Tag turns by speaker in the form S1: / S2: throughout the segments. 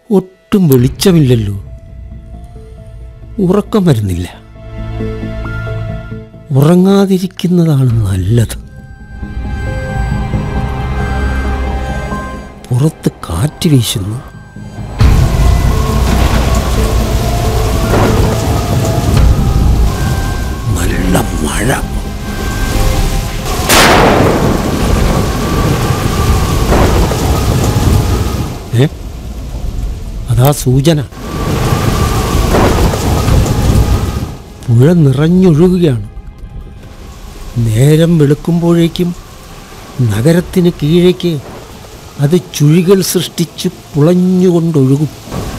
S1: ഒട്ടും വെളിച്ചമില്ലല്ലോ ഉറക്കം വരുന്നില്ല ഉറങ്ങാതിരിക്കുന്നതാണ് നല്ലത് പുറത്ത് കാറ്റ് വീശുന്നു നല്ല മഴ ഏ അതാ സൂചന പുഴ നിറഞ്ഞൊഴുകുകയാണ് നേരം വെളുക്കുമ്പോഴേക്കും നഗരത്തിന് കീഴേക്ക് അത് ചുഴികൾ സൃഷ്ടിച്ച് പുളഞ്ഞുകൊണ്ടൊഴുകും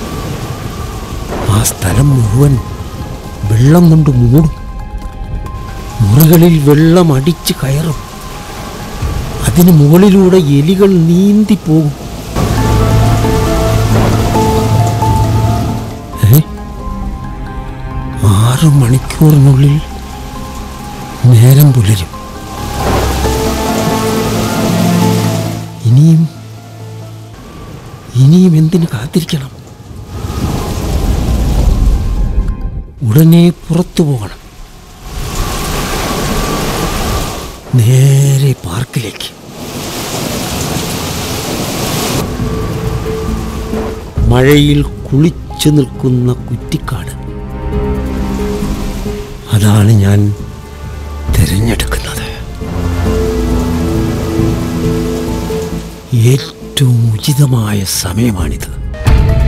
S1: ആ സ്ഥലം മുഴുവൻ വെള്ളം കൊണ്ട് മൂടും മുറികളിൽ വെള്ളം അടിച്ച് കയറും അതിന് മുകളിലൂടെ എലികൾ നീന്തിപ്പോകും ഏ? ആറ് മണിക്കൂറിനുള്ളിൽ നേരം പുലരും ഇനിയും ഇനിയും എന്തിന് കാത്തിരിക്കണം ഉടനെ പുറത്തു പോകണം നേരെ പാർക്കിലേക്ക് മഴയിൽ കുളിച്ചു നിൽക്കുന്ന കുറ്റിക്കാട് അതാണ് ഞാൻ തിരഞ്ഞെടുക്കുന്നത് ഏറ്റവും ഉചിതമായ സമയമാണിത്